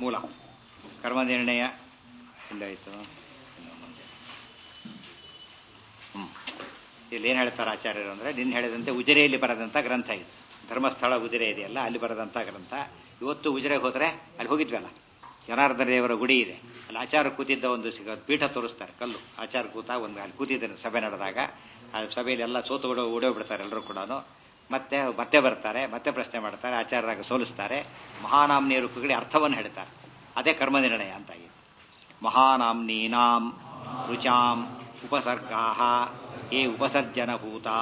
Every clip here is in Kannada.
ಮೂಲ ಕರ್ಮನಿರ್ಣಯ ಎಲ್ಲಾಯಿತು ಹ್ಮ್ ಇಲ್ಲಿ ಏನು ಹೇಳ್ತಾರೆ ಆಚಾರ್ಯರು ಅಂದರೆ ನಿನ್ನ ಹೇಳಿದಂತೆ ಉಜಿರೆಯಲ್ಲಿ ಬರೆದಂಥ ಗ್ರಂಥ ಇದು ಧರ್ಮಸ್ಥಳ ಉಜಿರೆ ಇದೆಯಲ್ಲ ಅಲ್ಲಿ ಬರೆದಂಥ ಗ್ರಂಥ ಇವತ್ತು ಉಜಿರೆಗೆ ಹೋದರೆ ಅಲ್ಲಿ ಹೋಗಿದ್ವಲ್ಲ ಜನಾರ್ದನ ದೇವರ ಗುಡಿ ಇದೆ ಅಲ್ಲಿ ಆಚಾರ ಕೂತಿದ್ದ ಒಂದು ಸಿಗ ಪೀಠ ತೋರಿಸ್ತಾರೆ ಕಲ್ಲು ಆಚಾರ ಕೂತ ಒಂದು ಅಲ್ಲಿ ಕೂತಿದ್ದಾರೆ ಸಭೆ ನಡೆದಾಗ ಆ ಸಭೆಯಲ್ಲಿ ಎಲ್ಲ ಸೋತು ಓಡೋ ಓಡೋಗ್ಬಿಡ್ತಾರೆ ಎಲ್ಲರೂ ಕೂಡ ಮತ್ತೆ ಮತ್ತೆ ಬರ್ತಾರೆ ಮತ್ತೆ ಪ್ರಶ್ನೆ ಮಾಡ್ತಾರೆ ಆಚಾರ್ಯರಾಗ ಸೋಲಿಸ್ತಾರೆ ಮಹಾನಾಮ್ನಿ ರುಕ್ಕುಗಳಿಗೆ ಅರ್ಥವನ್ನು ಹೇಳ್ತಾರೆ ಅದೇ ಕರ್ಮನಿರ್ಣಯ ಅಂತ ಆಗಿದೆ ಮಹಾನಾಮ್ನೀನಾಂ ರುಚಾಂ ಉಪಸರ್ಗಾ ಯೇ ಉಪಸರ್ಜನಭೂತಾ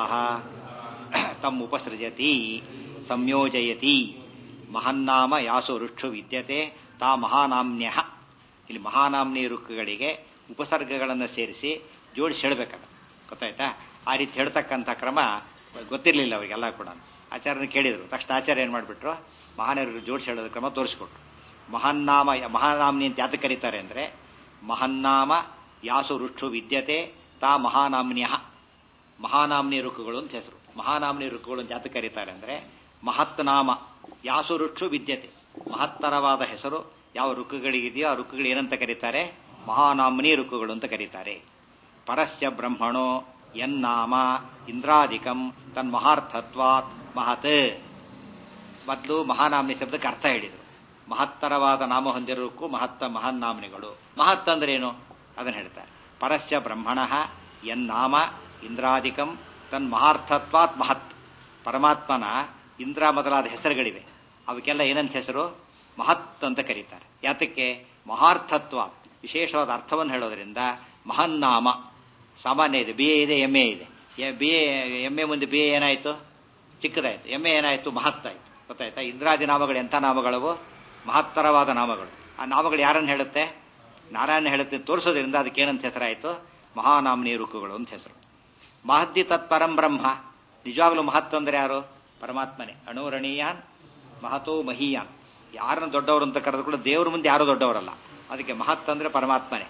ತಮ್ ಉಪಸೃಜತಿ ಸಂಯೋಜಯತಿ ಮಹನ್ನಾಮ ಯಾಸು ರುಕ್ಷು ವಿದ್ಯತೆ ತಾ ಮಹಾನಾಮ್ನ್ಯ ಇಲ್ಲಿ ಮಹಾನಾಮ್ನಿ ರುಕ್ಕುಗಳಿಗೆ ಉಪಸರ್ಗಗಳನ್ನು ಸೇರಿಸಿ ಜೋಡಿಸಿ ಹೇಳಬೇಕಲ್ಲ ಗೊತ್ತಾಯ್ತಾ ಆ ರೀತಿ ಹೇಳ್ತಕ್ಕಂಥ ಕ್ರಮ ಗೊತ್ತಿರಲಿಲ್ಲ ಅವರಿಗೆಲ್ಲ ಕೂಡ ಆಚಾರ್ಯನ ಕೇಳಿದರು ತಕ್ಷಣ ಆಚಾರ್ಯ ಏನು ಮಾಡಿಬಿಟ್ರು ಮಹಾನರು ಜೋಡಿಸಿ ಹೇಳೋದ ಕ್ರಮ ತೋರಿಸ್ಕೊಟ್ರು ಮಹನ್ನಾಮ ಮಹಾನಾಮ್ನಿ ಅಂತ ಯಾತಕ್ಕೆ ಕರೀತಾರೆ ಅಂದರೆ ಮಹನ್ನಾಮ ಯಾಸು ರುಕ್ಷು ವಿದ್ಯತೆ ತಾ ಮಹಾನಾಮ್ನ್ಯ ಮಹಾನಾಮ್ನಿ ರುಕ್ಕುಗಳು ಅಂತ ಹೆಸರು ಮಹಾನಾಮ್ನಿ ರುಕ್ಕುಗಳು ಅಂತ ಯಾತಕ್ಕೆ ಕರೀತಾರೆ ಅಂದರೆ ಮಹತ್ ನಾಮ ಯಾಸು ರುಕ್ಷು ವಿದ್ಯತೆ ಮಹತ್ತರವಾದ ಹೆಸರು ಯಾವ ರುಕ್ಕುಗಳಿಗಿದೆಯೋ ಆ ರುಕ್ಕುಗಳು ಏನಂತ ಕರೀತಾರೆ ಮಹಾನಾಮ್ನಿ ರುಕ್ಕುಗಳು ಅಂತ ಕರೀತಾರೆ ಪರಸ್ಯ ಬ್ರಹ್ಮಣೋ ಯನ್ನಾಮ ಇಂದ್ರಾಧಿಕಂ ತನ್ಮಹಾರ್ಥತ್ವಾತ್ ಮಹತ್ ಮೊದಲು ಮಹಾನಾಮ್ನಿ ಶಬ್ದಕ್ಕೆ ಅರ್ಥ ಹೇಳಿದರು ಮಹತ್ತರವಾದ ನಾಮ ಹೊಂದಿರೋಕ್ಕೂ ಮಹತ್ತ ಮಹಾನ್ನಾಮ್ನಿಗಳು ಮಹತ್ ಅಂದ್ರೆ ಏನು ಅದನ್ನು ಹೇಳ್ತಾರೆ ಪರಸ್ಯ ಬ್ರಹ್ಮಣ ಯನ್ನಾಮ ಇಂದ್ರಾಧಿಕಂ ತನ್ಮಹಾರ್ಥತ್ವಾತ್ ಮಹತ್ ಪರಮಾತ್ಮನ ಇಂದ್ರ ಮೊದಲಾದ ಹೆಸರುಗಳಿವೆ ಅವಕ್ಕೆಲ್ಲ ಏನಂತ ಹೆಸರು ಮಹತ್ ಅಂತ ಕರೀತಾರೆ ಯಾತಕ್ಕೆ ಮಹಾರ್ಥತ್ವ ವಿಶೇಷವಾದ ಅರ್ಥವನ್ನು ಹೇಳೋದ್ರಿಂದ ಮಹನ್ನಾಮ ಸಾಮಾನ್ಯ ಇದೆ ಬಿ ಎ ಇದೆ ಎಮ್ ಎ ಇದೆ ಬಿ ಎ ಎಮ್ ಎ ಮುಂದೆ ಬಿ ಎ ಏನಾಯಿತು ಚಿಕ್ಕದಾಯಿತು ಎಮ್ ಎ ಏನಾಯಿತು ಮಹತ್ತಾಯಿತು ಗೊತ್ತಾಯ್ತಾ ಇಂದ್ರಾದಿ ನಾಮಗಳು ಎಂಥ ನಾಮಗಳವು ಮಹತ್ತರವಾದ ನಾಮಗಳು ಆ ನಾಮಗಳು ಯಾರನ್ನು ಹೇಳುತ್ತೆ ನಾರಾಯಣ ಹೇಳುತ್ತೆ ತೋರಿಸೋದ್ರಿಂದ ಅದಕ್ಕೆ ಏನಂತ ಹೆಸರಾಯಿತು ಮಹಾನಾಮ್ನಿ ರುಕ್ಕುಗಳು ಅಂತ ಹೆಸರು ಮಹದ್ದಿ ತತ್ಪರಂ ಬ್ರಹ್ಮ ನಿಜವಾಗ್ಲೂ ಮಹತ್ ಅಂದ್ರೆ ಯಾರು ಪರಮಾತ್ಮನೇ ಅಣುರಣೀಯಾನ್ ಮಹತೋ ಮಹೀಯಾನ್ ಯಾರನ್ನು ದೊಡ್ಡವರು ಅಂತ ಕರೆದು ಕೂಡ ದೇವ್ರ ಮುಂದೆ ಯಾರು ದೊಡ್ಡವರಲ್ಲ ಅದಕ್ಕೆ ಮಹತ್ ಅಂದ್ರೆ ಪರಮಾತ್ಮನೇ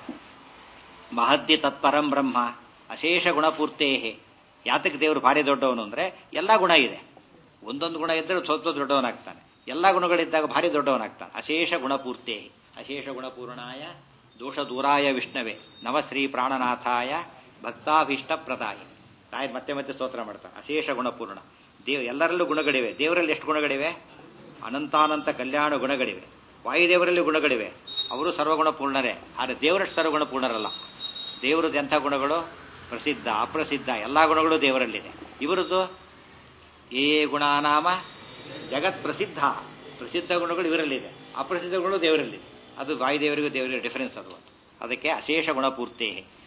ಮಹದ್ದಿ ತತ್ಪರಂ ಬ್ರಹ್ಮ ಅಶೇಷ ಗುಣಪೂರ್ತೇಹೆ ಯಾತಕ್ಕೆ ದೇವರು ಭಾರಿ ದೊಡ್ಡವನು ಅಂದ್ರೆ ಎಲ್ಲ ಗುಣ ಇದೆ ಒಂದೊಂದು ಗುಣ ಇದ್ದರೆ ಸ್ವಲ್ಪ ದೊಡ್ಡವನಾಗ್ತಾನೆ ಎಲ್ಲ ಗುಣಗಳಿದ್ದಾಗ ಭಾರಿ ದೊಡ್ಡವನಾಗ್ತಾನೆ ಅಶೇಷ ಗುಣಪೂರ್ತೇ ಅಶೇಷ ಗುಣಪೂರ್ಣಾಯ ದೋಷ ದೂರಾಯ ವಿಷ್ಣವೇ ನವಶ್ರೀ ಪ್ರಾಣನಾಥಾಯ ಭಕ್ತಾಭೀಷ್ಟ ಪ್ರದಾಯ ತಾಯಿ ಮತ್ತೆ ಮತ್ತೆ ಸ್ತೋತ್ರ ಮಾಡ್ತಾನೆ ಅಶೇಷ ಗುಣಪೂರ್ಣ ದೇವ್ ಎಲ್ಲರಲ್ಲೂ ಗುಣಗಳಿವೆ ದೇವರಲ್ಲಿ ಎಷ್ಟು ಗುಣಗಳಿವೆ ಅನಂತಾನಂತ ಕಲ್ಯಾಣ ಗುಣಗಳಿವೆ ವಾಯುದೇವರಲ್ಲಿ ಗುಣಗಳಿವೆ ಅವರು ಸರ್ವಗುಣ ಪೂರ್ಣರೇ ಆದರೆ ದೇವರಷ್ಟು ಸರ್ವಗುಣ ಪೂರ್ಣರಲ್ಲ ದೇವರದ್ದು ಎಂಥ ಗುಣಗಳು ಪ್ರಸಿದ್ಧ ಅಪ್ರಸಿದ್ಧ ಎಲ್ಲ ಗುಣಗಳು ದೇವರಲ್ಲಿದೆ ಇವರದ್ದು ಏ ಗುಣನಾಮ ಜಗತ್ ಪ್ರಸಿದ್ಧ ಪ್ರಸಿದ್ಧ ಗುಣಗಳು ಇವರಲ್ಲಿದೆ ಅಪ್ರಸಿದ್ಧ ಗುಣಗಳು ದೇವರಲ್ಲಿದೆ ಅದು ವಾಯುದೇವರಿಗೂ ದೇವರಿಗೂ ಡಿಫರೆನ್ಸ್ ಅದು ಅದಕ್ಕೆ ಅಶೇಷ ಗುಣಪೂರ್ತಿ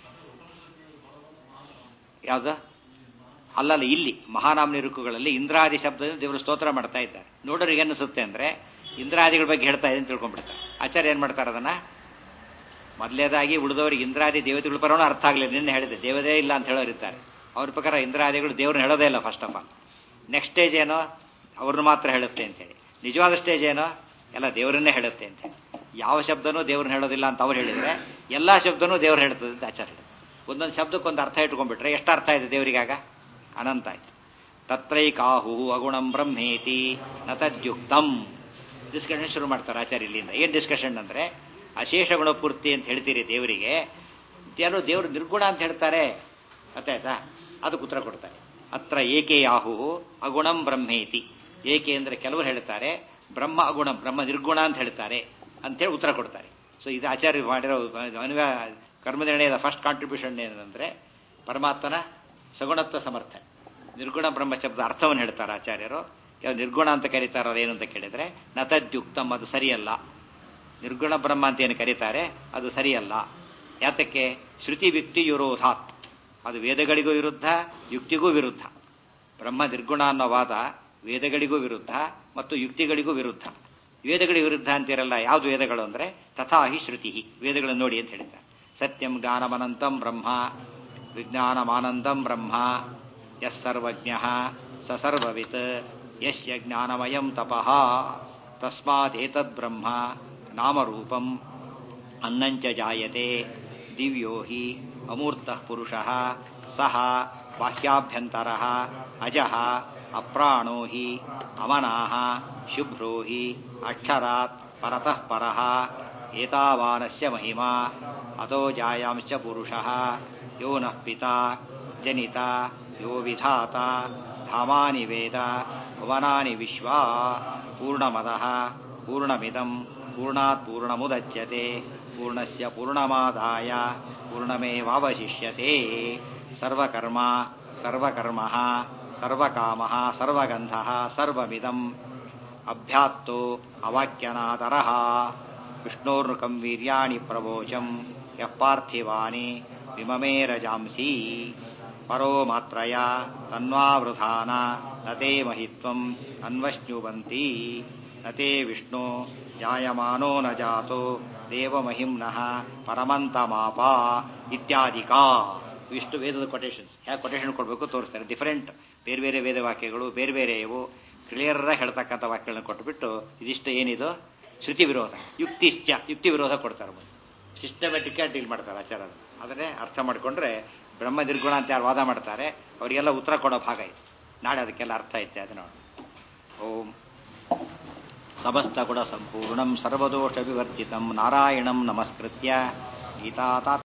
ಯಾವ್ದು ಅಲ್ಲಲ್ಲ ಇಲ್ಲಿ ಮಹಾನಾಮ್ನಿ ರುಕ್ಕುಗಳಲ್ಲಿ ಇಂದ್ರಾದಿ ಶಬ್ದದಿಂದ ದೇವರು ಸ್ತೋತ್ರ ಮಾಡ್ತಾ ಇದ್ದಾರೆ ನೋಡೋರಿಗೆ ಅನಿಸುತ್ತೆ ಅಂದ್ರೆ ಇಂದ್ರಾದಿಗಳ ಬಗ್ಗೆ ಹೇಳ್ತಾ ಇದೆ ಅಂತ ತಿಳ್ಕೊಂಡ್ಬಿಡ್ತಾರೆ ಆಚಾರ್ಯ ಏನ್ ಮಾಡ್ತಾರೆ ಅದನ್ನ ಮೊದಲೇದಾಗಿ ಉಳಿದವರಿಗೆ ಇಂದ್ರಾದಿ ದೇವತೆಗಳ ಪರವೂ ಅರ್ಥ ಆಗಲಿಲ್ಲ ನಿನ್ನೆ ಹೇಳಿದೆ ದೇವದೇ ಇಲ್ಲ ಅಂತ ಹೇಳೋರಿದ್ದಾರೆ ಅವ್ರ ಪ್ರಕಾರ ಇಂದ್ರಾದಿಗಳು ದೇವ್ರನ್ನ ಹೇಳೋದೇ ಇಲ್ಲ first of all next stage ಏನೋ ಅವ್ರನ್ನ ಮಾತ್ರ ಹೇಳುತ್ತೆ ಅಂತೇಳಿ ನಿಜವಾದ ಸ್ಟೇಜ್ ಏನೋ ಎಲ್ಲ ದೇವರನ್ನೇ ಹೇಳುತ್ತೆ ಅಂತೇಳಿ ಯಾವ ಶಬ್ದನೂ ದೇವ್ರನ್ನ ಹೇಳೋದಿಲ್ಲ ಅಂತ ಅವ್ರು ಹೇಳಿದ್ರೆ ಎಲ್ಲಾ ಶಬ್ದನೂ ದೇವ್ರು ಹೇಳ್ತದೆ ಅಂತ ಆಚಾರ ಹೇಳಿದ್ರು ಒಂದೊಂದು ಶಬ್ದಕ್ಕೊಂದು ಅರ್ಥ ಇಟ್ಕೊಂಡ್ಬಿಟ್ರೆ ಎಷ್ಟು ಅರ್ಥ ಇದೆ ದೇವರಿಗಾಗ ಅನಂತ ಆಯ್ತು ತತ್ರೈಕಾಹು ಅಗುಣಂ ಬ್ರಹ್ಮೇತಿ ನತದ್ಯುಕ್ತಂ ಡಿಸ್ಕಷನ್ ಶುರು ಮಾಡ್ತಾರೆ ಆಚಾರ್ಯ ಇಲ್ಲಿಂದ ಏನ್ ಡಿಸ್ಕಷನ್ ಅಂದ್ರೆ ಅಶೇಷ ಗುಣಪೂರ್ತಿ ಅಂತ ಹೇಳ್ತೀರಿ ದೇವರಿಗೆ ಯಾರು ದೇವರು ನಿರ್ಗುಣ ಅಂತ ಹೇಳ್ತಾರೆ ಗೊತ್ತಾಯ್ತಾ ಅದಕ್ಕೆ ಉತ್ತರ ಕೊಡ್ತಾರೆ ಅತ್ರ ಏಕೆ ಯಾಹು ಅಗುಣಂ ಬ್ರಹ್ಮೇತಿ ಏಕೆ ಅಂದ್ರೆ ಕೆಲವರು ಹೇಳ್ತಾರೆ ಬ್ರಹ್ಮ ಅಗುಣ ಬ್ರಹ್ಮ ನಿರ್ಗುಣ ಅಂತ ಹೇಳ್ತಾರೆ ಅಂತೇಳಿ ಉತ್ತರ ಕೊಡ್ತಾರೆ ಸೊ ಇದು ಆಚಾರ್ಯ ಮಾಡಿರೋ ಅನ್ವ ಕರ್ಮನಿರ್ಣಯದ ಫಸ್ಟ್ ಕಾಂಟ್ರಿಬ್ಯೂಷನ್ ಏನಂದ್ರೆ ಪರಮಾತ್ಮನ ಸಗುಣತ್ವ ಸಮರ್ಥ ನಿರ್ಗುಣ ಬ್ರಹ್ಮ ಶಬ್ದ ಅರ್ಥವನ್ನು ಹೇಳ್ತಾರೆ ಆಚಾರ್ಯರು ಯಾವ ನಿರ್ಗುಣ ಅಂತ ಕರೀತಾರ ಏನು ಅಂತ ಕೇಳಿದ್ರೆ ನತದ್ಯುಕ್ತಂ ಅದು ಸರಿಯಲ್ಲ ನಿರ್ಗುಣ ಬ್ರಹ್ಮ ಅಂತ ಏನು ಕರೀತಾರೆ ಅದು ಸರಿಯಲ್ಲ ಯಾತಕ್ಕೆ ಶ್ರುತಿ ವ್ಯಕ್ತಿ ವಿರೋಧಾತ್ ಅದು ವೇದಗಳಿಗೂ ವಿರುದ್ಧ ಯುಕ್ತಿಗೂ ವಿರುದ್ಧ ಬ್ರಹ್ಮ ನಿರ್ಗುಣ ಅನ್ನೋ ವಾದ ವೇದಗಳಿಗೂ ವಿರುದ್ಧ ಮತ್ತು ಯುಕ್ತಿಗಳಿಗೂ ವಿರುದ್ಧ ವೇದಗಳಿಗೆ ವಿರುದ್ಧ ಅಂತಿರಲ್ಲ ಯಾವುದು ವೇದಗಳು ಅಂದ್ರೆ ತಥಾ ಹಿ ಶ್ರುತಿ ವೇದಗಳನ್ನು ನೋಡಿ ಅಂತ ಹೇಳಿದ್ದಾರೆ ಸತ್ಯಂ ಜ್ಞಾನಮನಂತಂ ಬ್ರಹ್ಮ ವಿಜ್ಞಾನಮಾನಂದಂ ಬ್ರಹ್ಮ ಯಸ್ ಸರ್ವಜ್ಞ ಸ ಸರ್ವವಿತ್ ಯಶ್ಯ ಜ್ಞಾನಮಯಂ ತಪಃ ತಸ್ಮಾದೇತದ್ ಬ್ರಹ್ಮ ನಾಮರೂಪಂ ಅನ್ನಂಚ ಜಾಯತೆ ದಿವ್ಯೋ ಹಿ ಅಮೂರ್ತಃ ಪುರುಷಃ ಸಹ ಬಾಹ್ಯಾಭ್ಯಂತರಃ ಅಜಃ ಅಪ್ರಾಣೋ ಹಿ ಅಮನಾಃ ಶುಭ್ರೋ ಹಿ ಅಕ್ಷರಾತ್ ಪರತಃ ಪರಃ ಏತಾವಾನಸ್ಯ ಮಹಿಮಾ ಅತೋ ಜಾಯಾಂಶ್ಚ ಪುರುಷಃ ಯೋ ನಃ ಪಿತಾ ಜನಿತ ಯೋ ವಿಧಾತ ಧಾಮಾನಿ ವೇದ ಭುವನಾನಿ ವಿಶ್ವಾ ಪೂರ್ಣಮದಃ ಪೂರ್ಣಮಿದಂ ಪೂರ್ಣಾತ್ ಪೂರ್ಣಮುದಚ್ಯತೆ ಪೂರ್ಣಸ್ಯ ಪೂರ್ಣಮಾದಾಯ ಪೂರ್ಣಮೇವಾವಶಿಷ್ಯತೆ ಸರ್ವಕರ್ಮ ಸರ್ವಕರ್ಮಃ ಸರ್ವಕಾಮಃ ಸರ್ವಗಂಧಃ ಸರ್ವಮಿದಂ ಅಭ್ಯಾತ್ತೋ ಅವಾಕ್ಯನಾದರಃ ವಿಷ್ಣೋರ್ನುಕಂ ವೀರ್ಯಾಣಿ ಪ್ರವೋಚಂ ಯಃ ಪಾರ್ಥಿವಾನಿ ವಿಮಮೇ ರಜಾಂಸಿ ಪರೋ ಮಾತ್ರಯ ತನ್ವಾವೃಧಾನ ನತೆ ಮಹಿತ್ವಂ ಅನ್ವಶ್ನುವಂತಿ ನತೆ ವಿಷ್ಣು ಜಾಯಮಾನೋ ನ ಜಾತೋ ದೇವಮಹಿಮ್ನಃ ಪರಮಂತಮಾಪ ಇತ್ಯಾದಿಕಾ ಇಷ್ಟು ವೇದದ ಕೊಟೇಶನ್ಸ್ ಹೇಗೆ ಕೊಟೇಶನ್ ಕೊಡಬೇಕು ತೋರಿಸ್ತಾರೆ ಡಿಫರೆಂಟ್ ಬೇರೆ ಬೇರೆ ವೇದ ವಾಕ್ಯಗಳು ಬೇರೆ ಬೇರೆ ಇವು ಕ್ಲಿಯರ್ ಹೇಳ್ತಕ್ಕಂಥ ವಾಕ್ಯಗಳನ್ನ ಕೊಟ್ಟುಬಿಟ್ಟು ಇದಿಷ್ಟು ಏನಿದು ಶ್ರುತಿ ವಿರೋಧ ಯುಕ್ತಿಶ್ಚ ಯುಕ್ತಿ ವಿರೋಧ ಕೊಡ್ತಾರೆ ಮುಂದೆ ಸಿಸ್ಟಮೆಟಿಕ್ ಆಗಿ ಡೀಲ್ ಮಾಡ್ತಾರೆ ಆಚಾರ ಅದನ್ನೇ ಅರ್ಥ ಮಾಡಿಕೊಂಡ್ರೆ ಬ್ರಹ್ಮ ನಿರ್ಗುಣ ಅಂತ ಯಾರು ವಾದ ಮಾಡ್ತಾರೆ ಅವರಿಗೆಲ್ಲ ಉತ್ತರ ಕೊಡೋ ಭಾಗ ಇದೆ ನಾಳೆ ಅದಕ್ಕೆಲ್ಲ ಅರ್ಥ ಐತೆ ಅದು ನೋಡಿ ಓಂ ಸಮಸ್ತ ಗುಣ ಸಂಪೂರ್ಣಂ ಸರ್ವದೋಷ ವಿವರ್ಜಿತಂ ನಾರಾಯಣಂ ನಮಸ್ಕೃತ್ಯ ಗೀತಾ